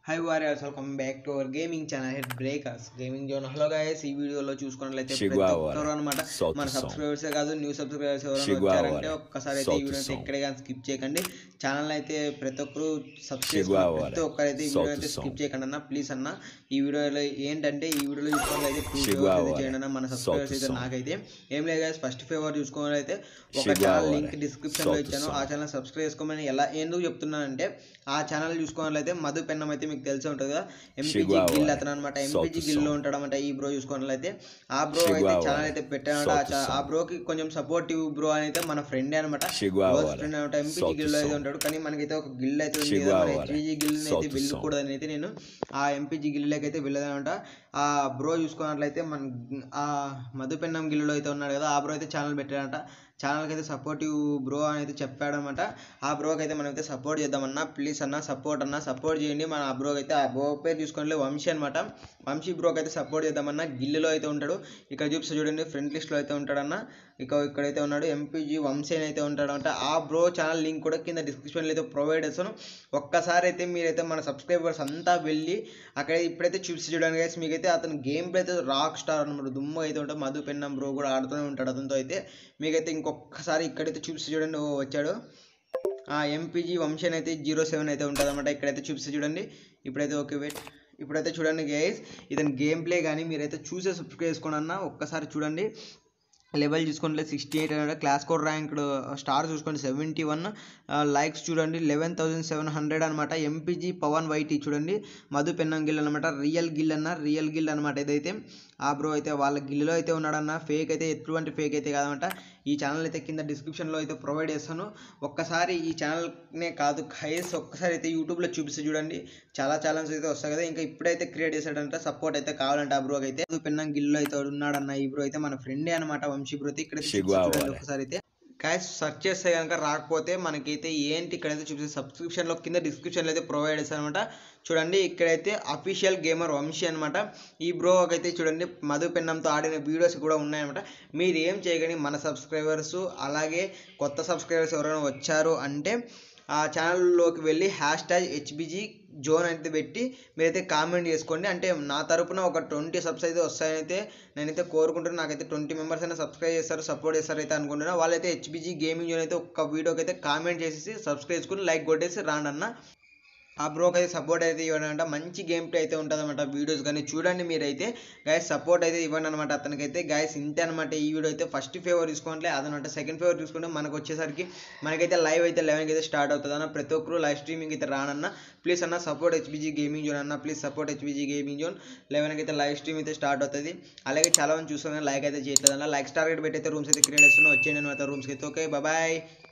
High warriors welcome back to our gaming channel head breakers gaming zone hello guys ఈ వీడియోలో చూసుకున్నట్లయితే ప్రతి Chihuahua. ఒక్కరు అనమాట South మన song. సబ్స్క్రైబర్స్ కాదు న్యూ సబ్స్క్రైబర్స్ ఎవరైనా Chihuahua. వచ్చారంటే ఒక్కసారి అయితే ఈ South వీడియో అయితే song. ఎక్కడే కానీ స్కిప్ చేయకండి ఛానల్ అయితే ప్రతి ఒక్కరు సబ్స్క్రైబ్ Chihuahua. ప్రతి ఒక్కరైతే ఈ వీడియో South అయితే song. స్కిప్ చేయకండి అన్న ప్లీజ్ అన్న ఈ వీడియోలో ఏంటంటే ఈ వీడియోలో చూసుకోవాలైతే టూ ఫేవర్స్ Chihuahua. అయితే చేయండి అన్న మన సబ్స్క్రైబర్స్ South అయితే song. నాకైతే ఏం లేదు గైస్ ఫస్ట్ ఫేవర్ చూసుకోవాలైతే ఒక Chihuahua. ఛానల్ లింక్ డిస్క్రిప్షన్ లో South ఇచ్చాను song. ఆ ఛానల్ సబ్స్క్రైబ్ చేసుకోమని ఎలా ఎందుకు చెప్తున్నానంటే ఆ ఛానల్ చూసుకోవాలైతే మధు పెన్నం అయితే మీకు తెలిసే ఉంటుంది కదా ఎంపీజీ Chihuahua. గిల్ అతను అనమాట ఎంపీజీ South గిల్ లో song. ఉంటాడన్నమాట ఈ బ్రో చూసుకోవాలైతే ఆ బ్రో అయితే Chihuahua. ఛానల్ అయితే పెట్టాడు South ఆ song. బ్రోకి కొంచెం సపోర్టివ్ బ్రో అని అయితే మన ఫ్రెండే అనమాట Chihuahua. ఫ్రెండ్ అనమాట ఎంపీజీ South గిల్ లో అయితే song. ఉంటాడు కానీ మనకైతే ఒక గిల్ అయితే ఉంది కదా Chihuahua. హెచ్పీజీ గిల్ అయితే South song. వెళ్ళకూడదని అయితే నేను ఆ ఎంపీజీ గిల్లోకి అయితే వెళ్ళదనమాట ఆ బ్రో చూసుకున్నట్లయితే మన ఆ మధుపెన్నం గిల్లులో అయితే ఉన్నాడు కదా ఆ బ్రో అయితే ఛానల్ పెట్టాడంట ఛానల్కి అయితే సపోర్టివ్ బ్రో అని అయితే చెప్పాడనమాట ఆ బ్రోకి అయితే మనం అయితే సపోర్ట్ చేద్దామన్నా ప్లీజ్ అన్న సపోర్ట్ అన్న సపోర్ట్ చేయండి మన ఆ బ్రోకి అయితే ఆ బ్రో పేరు చూసుకోండి వంశీ అనమాట వంశీ బ్రోకి అయితే సపోర్ట్ చేద్దామన్నా గిల్లులో అయితే ఉంటాడు ఇక్కడ చూపిస్తే చూడండి ఫ్రంట్ లిస్ట్లో అయితే ఉంటాడన్న ఇక ఇక్కడైతే ఉన్నాడు ఎంపీజీ వంశీ అని అయితే ఉంటాడనమాట ఆ బ్రో ఛానల్ లింక్ కూడా కింద డిస్క్రిప్షన్లో అయితే ప్రొవైడ్ చేస్తాను ఒక్కసారి అయితే మీరైతే మన సబ్స్క్రైబర్స్ అంతా వెళ్ళి అక్కడ ఇప్పుడైతే చూసి చూడండి గైస్ మీకైతే అతను గేమ్ ప్లే అయితే రాక్ స్టార్ అనమాట దుమ్ము అయితే ఉంటాడు మధు పెన్నం బ్రో కూడా ఆడుతూనే ఉంటాడు అతనితో అయితే మీకైతే ఇంకొకసారి ఇక్కడైతే చూసి చూడండి ఓ వచ్చాడు ఆ ఎంపీజీ వంశన్ అయితే జీరో సెవెన్ అయితే ఉంటుంది అనమాట ఇక్కడైతే చూపిస్తే చూడండి ఇప్పుడైతే ఓకే వెయిట్ ఇప్పుడైతే చూడండి గైస్ ఇతని గేమ్ ప్లే కానీ మీరైతే చూసే సబ్స్క్రైబ్ చేసుకోండి అన్న ఒక్కసారి చూడండి లెవెల్ చూసుకోండి sixty eight hundred class code ranked star చూసుకోండి సెవెంటీ వన్ లైక్స్ చూడండి లెవెన్ థౌసండ్ సెవెన్ హండ్రెడ్ అనమాట ఎంపీజీ పవన్ వైటీ చూడండి మధు పెన్నం గిల్ అనమాట రియల్ గిల్ అన్న రియల్ గిల్ అనమాట ఇదైతే ఆ బ్రో అయితే వాళ్ళ గిల్లులో అయితే ఉన్నాడన్న ఫేక్ అయితే ఎటువంటి ఫేక్ అయితే కాదనమాట ఈ ఛానల్ అయితే కింద డిస్క్రిప్షన్లో అయితే ప్రొవైడ్ చేస్తాను ఒక్కసారి ఈ ఛానల్నే కాదు ఖైస్ ఒక్కసారి అయితే యూట్యూబ్లో చూపిస్తే చూడండి చాలా ఛానల్స్ అయితే వస్తాయి కదా ఇంకా ఇప్పుడైతే క్రియేట్ చేశాడంటే సపోర్ట్ అయితే కావాలంటే ఆ బ్రోకి అయితే మధు పెన్నం గిల్లులో అయితే ఉన్నాడన్న ఈ బ్రో అయితే మన ఫ్రెండే అనమాట వంశీ బ్రో అయితే ఇక్కడ Chihuahua. ఒకసారి అయితే కాయస్ సెర్చ్ చేస్తే కనుక రాకపోతే మనకైతే ఏంటి ఇక్కడైతే చూపిస్తే సబ్స్క్రిప్షన్లో కింద డిస్క్రిప్షన్లో అయితే ప్రొవైడ్ చేస్తాను అనమాట చూడండి ఇక్కడైతే అఫీషియల్ గేమర్ వంశీ అనమాట ఈ బ్రో అయితే చూడండి మధు పెన్నంతో ఆడిన వీడియోస్ కూడా ఉన్నాయన్నమాట మీరు ఏం చేయగని మన సబ్స్క్రైబర్స్ అలాగే కొత్త సబ్స్క్రైబర్స్ ఎవరైనా వచ్చారు అంటే ఆ ఛానల్లోకి వెళ్ళి హ్యాష్ ట్యాగ్ హెచ్బిజీ జోన్ అయితే పెట్టి మీరైతే కామెంట్ చేసుకోండి అంటే నా తరపున ఒక ట్వంటీ సబ్స్ అయితే వస్తాయని అయితే నేనైతే కోరుకుంటున్నాను నాకైతే ట్వంటీ మెంబర్స్ అయినా సబ్స్క్రైబ్ చేస్తారు సపోర్ట్ చేస్తారు అయితే అనుకుంటున్నా వాళ్ళైతే హెచ్బిజీ గేమింగ్ జోన్ అయితే ఒక వీడియోకి అయితే కామెంట్ చేసేసి సబ్స్క్రైబ్ చేసుకుని లైక్ కొట్టేసి రాండి అన్న ఆ బ్రోకి అయితే సపోర్ట్ అయితే ఇవ్వండి అనమాట మంచి గేమ్ ప్లే అయితే ఉంటుంది అనమాట వీడియోస్ కానీ చూడండి మీరైతే గైస్ సపోర్ట్ అయితే ఇవ్వండి అనమాట అతనికైతే గైస్ ఇంతే అనమాట ఈ వీడియో అయితే ఫస్ట్ ఫేవర్ తీసుకోండి అదనమాట సెకండ్ ఫేవర్ తీసుకుంటే మనకు వచ్చేసరికి మనకైతే లైవ్ అయితే లెవెన్కి అయితే స్టార్ట్ అవుతుంది అన్న ప్రతి ఒక్కరు లైవ్ స్ట్రీమింగ్ అయితే రానన్న ప్లీజ్ అన్న సపోర్ట్ హెచ్బిజీ గేమింగ్ జోన్ అన్న please support HBG gaming zone లెవెన్కి అయితే లైవ్ స్ట్రీమ్ అయితే స్టార్ట్ అవుతుంది అలాగే చాలా మంది చూస్తున్నారు లైక్ అయితే చేయట్లేదు అన్న లైక్ స్టార్ పెట్టి అయితే రూమ్స్ అయితే క్రియేట్ చేస్తున్నా వచ్చేయండి అనమాట రూమ్స్కి అయితే ఓకే బాయ్